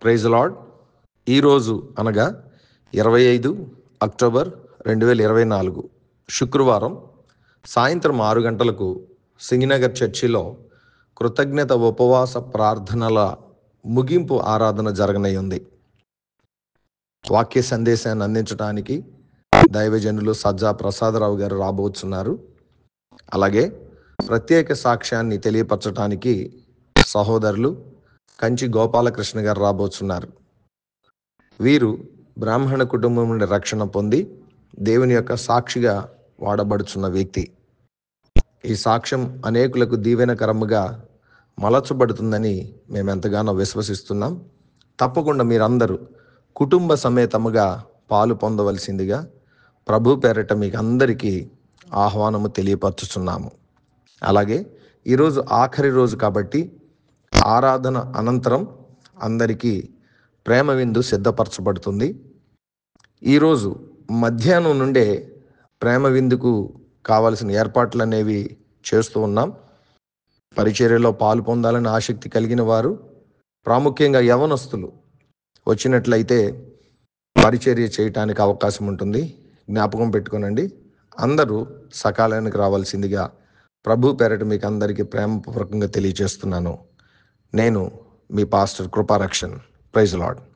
praise lord ఈరోజు అనగా ఇరవై ఐదు అక్టోబర్ రెండు వేల ఇరవై నాలుగు శుక్రవారం సాయంత్రం ఆరు గంటలకు సింగినగర్ చర్చిలో కృతజ్ఞత ఉపవాస ప్రార్థనల ముగింపు ఆరాధన జరగనయ్యుంది వాక్య సందేశాన్ని అందించడానికి దైవజనులు సజ్జా ప్రసాదరావు గారు రాబోతున్నారు అలాగే ప్రత్యేక సాక్ష్యాన్ని తెలియపరచడానికి సహోదరులు కంచి గోపాలకృష్ణ గారు రాబోతున్నారు వీరు బ్రాహ్మణ కుటుంబం నుండి రక్షణ పొంది దేవుని యొక్క సాక్షిగా వాడబడుచున్న వ్యక్తి ఈ సాక్ష్యం అనేకులకు దీవెనకరముగా మలచబడుతుందని మేము ఎంతగానో విశ్వసిస్తున్నాం తప్పకుండా మీరందరూ కుటుంబ సమేతముగా పాలు పొందవలసిందిగా ప్రభు పేరట మీకు అందరికీ ఆహ్వానము తెలియపరచుచున్నాము అలాగే ఈరోజు ఆఖరి రోజు కాబట్టి ఆరాధన అనంతరం అందరికీ ప్రేమ విందు సిద్ధపరచబడుతుంది ఈరోజు మధ్యాహ్నం నుండే ప్రేమ విందుకు కావలసిన ఏర్పాట్లు అనేవి చేస్తూ ఉన్నాం పరిచర్యలో పాలు పొందాలని ఆసక్తి కలిగిన వారు ప్రాముఖ్యంగా యవనస్తులు వచ్చినట్లయితే పరిచర్య చేయటానికి అవకాశం ఉంటుంది జ్ఞాపకం పెట్టుకోనండి అందరూ సకాలానికి రావాల్సిందిగా ప్రభు పేరట మీకు అందరికీ ప్రేమపూర్వకంగా తెలియజేస్తున్నాను నేను మీ పాస్టర్ కృపారక్షణ్ ప్రైజ్ లాడ్